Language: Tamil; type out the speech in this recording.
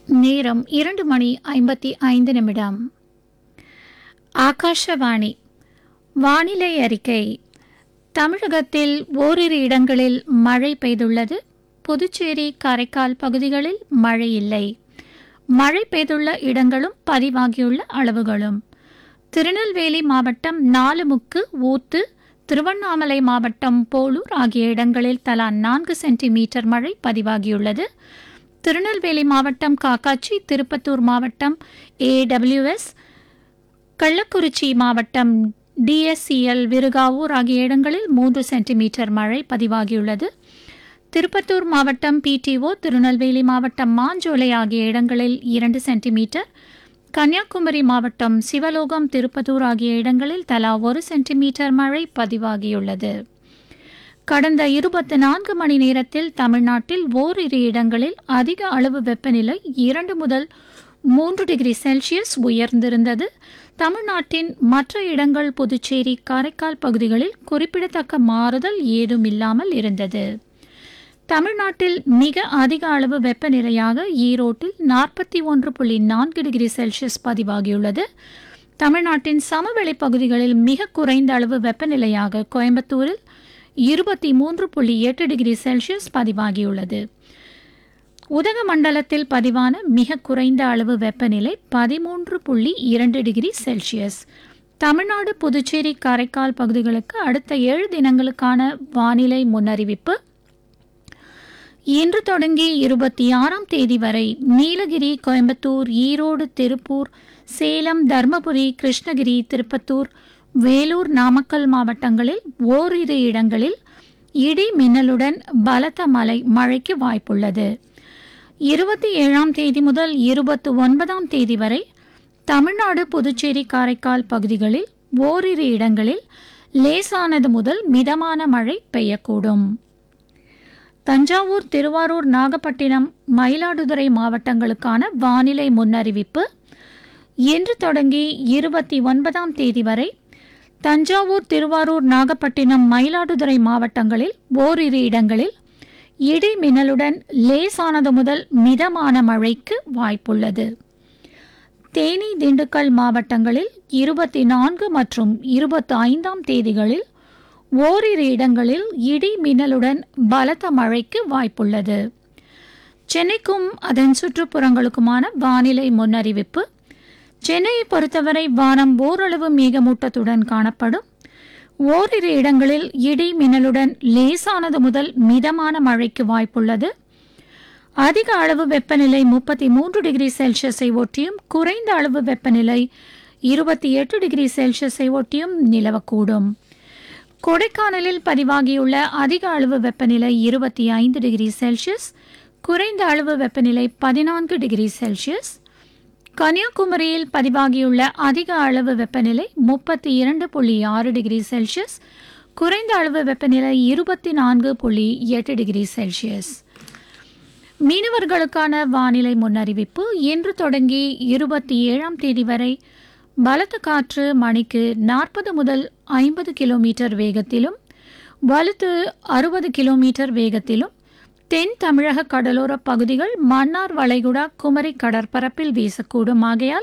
நேரம் இரண்டு மணி ஐம்பத்தி ஐந்து நிமிடம் ஆகாஷவாணி வானிலை அறிக்கை தமிழகத்தில் ஓரிரு இடங்களில் மழை பெய்துள்ளது புதுச்சேரி காரைக்கால் பகுதிகளில் மழை இல்லை மழை பெய்துள்ள இடங்களும் பதிவாகியுள்ள அளவுகளும் திருநெல்வேலி மாவட்டம் நாலுமுக்கு ஊத்து திருவண்ணாமலை மாவட்டம் போலூர் ஆகிய இடங்களில் தலா நான்கு சென்டிமீட்டர் மழை பதிவாகியுள்ளது திருநெல்வேலி மாவட்டம் காக்காட்சி திருப்பத்தூர் மாவட்டம் ஏடபிள்யூஎஸ் கள்ளக்குறிச்சி மாவட்டம் டிஎஸ்சிஎல் விருகாவூர் ஆகிய இடங்களில் மூன்று சென்டிமீட்டர் மழை பதிவாகியுள்ளது திருப்பத்தூர் மாவட்டம் பிடிஓ திருநெல்வேலி மாவட்டம் மாஞ்சோலை ஆகிய இடங்களில் இரண்டு சென்டிமீட்டர் கன்னியாகுமரி மாவட்டம் சிவலோகம் திருப்பத்தூர் ஆகிய இடங்களில் தலா ஒரு சென்டிமீட்டர் மழை பதிவாகியுள்ளது கடந்த இருபத்தி நான்கு மணி நேரத்தில் தமிழ்நாட்டில் ஓரிரு இடங்களில் அதிக அளவு வெப்பநிலை இரண்டு முதல் மூன்று டிகிரி செல்சியஸ் உயர்ந்திருந்தது தமிழ்நாட்டின் மற்ற இடங்கள் புதுச்சேரி காரைக்கால் பகுதிகளில் குறிப்பிடத்தக்க மாறுதல் ஏதும் இல்லாமல் இருந்தது தமிழ்நாட்டில் மிக அதிக அளவு வெப்பநிலையாக ஈரோட்டில் நாற்பத்தி ஒன்று புள்ளி நான்கு டிகிரி செல்சியஸ் பதிவாகியுள்ளது தமிழ்நாட்டின் சமவெளி பகுதிகளில் மிக குறைந்த அளவு வெப்பநிலையாக கோயம்புத்தூரில் இருபத்தி மூன்று புள்ளி எட்டு டிகிரி செல்சியஸ் பதிவாகியுள்ளது உதகமண்டலத்தில் பதிவான மிக குறைந்த அளவு வெப்பநிலை பதிமூன்று புள்ளி இரண்டு டிகிரி செல்சியஸ் தமிழ்நாடு புதுச்சேரி காரைக்கால் பகுதிகளுக்கு அடுத்த ஏழு தினங்களுக்கான வானிலை முன்னறிவிப்பு இன்று தொடங்கி இருபத்தி ஆறாம் தேதி வரை நீலகிரி கோயம்புத்தூர் ஈரோடு திருப்பூர் சேலம் தர்மபுரி கிருஷ்ணகிரி திருப்பத்தூர் வேலூர் நாமக்கல் மாவட்டங்களில் ஓரிரு இடங்களில் இடி மின்னலுடன் பலத்த மழை மழைக்கு வாய்ப்புள்ளது இருபத்தி ஏழாம் தேதி முதல் இருபத்தி ஒன்பதாம் தேதி வரை தமிழ்நாடு புதுச்சேரி காரைக்கால் பகுதிகளில் ஓரிரு இடங்களில் லேசானது முதல் மிதமான மழை பெய்யக்கூடும் தஞ்சாவூர் திருவாரூர் நாகப்பட்டினம் மயிலாடுதுறை மாவட்டங்களுக்கான வானிலை முன்னறிவிப்பு இன்று தொடங்கி இருபத்தி ஒன்பதாம் தேதி வரை தஞ்சாவூர் திருவாரூர் நாகப்பட்டினம் மயிலாடுதுறை மாவட்டங்களில் ஓரிரு இடங்களில் இடி மின்னலுடன் லேசானது முதல் மிதமான மழைக்கு வாய்ப்புள்ளது தேனி திண்டுக்கல் மாவட்டங்களில் இருபத்தி நான்கு மற்றும் இருபத்தி ஐந்தாம் தேதிகளில் ஓரிரு இடங்களில் இடி மின்னலுடன் பலத்த மழைக்கு வாய்ப்புள்ளது சென்னைக்கும் அதன் சுற்றுப்புறங்களுக்குமான வானிலை முன்னறிவிப்பு சென்னையை பொறுத்தவரை வானம் ஓரளவு மேகமூட்டத்துடன் காணப்படும் ஓரிரு இடங்களில் இடி மின்னலுடன் லேசானது முதல் மிதமான மழைக்கு வாய்ப்புள்ளது அதிக அளவு வெப்பநிலை முப்பத்தி மூன்று டிகிரி செல்சியஸை ஒட்டியும் குறைந்த அளவு வெப்பநிலை இருபத்தி எட்டு டிகிரி செல்சியஸை ஒட்டியும் நிலவக்கூடும் கொடைக்கானலில் பதிவாகியுள்ள அதிக அளவு வெப்பநிலை இருபத்தி ஐந்து டிகிரி செல்சியஸ் குறைந்த அளவு வெப்பநிலை பதினான்கு டிகிரி செல்சியஸ் கன்னியாகுமரியில் பதிவாகியுள்ள அதிக அளவு வெப்பநிலை முப்பத்தி இரண்டு புள்ளி ஆறு டிகிரி செல்சியஸ் குறைந்த அளவு வெப்பநிலை இருபத்தி நான்கு புள்ளி எட்டு டிகிரி செல்சியஸ் மீனவர்களுக்கான வானிலை முன்னறிவிப்பு இன்று தொடங்கி இருபத்தி ஏழாம் தேதி வரை பலத்த காற்று மணிக்கு நாற்பது முதல் ஐம்பது கிலோமீட்டர் வேகத்திலும் வலுத்து அறுபது கிலோமீட்டர் வேகத்திலும் தென் தமிழக கடலோர பகுதிகள் மன்னார் வளைகுடா குமரி கடற்பரப்பில் வீசக்கூடும் ஆகையால்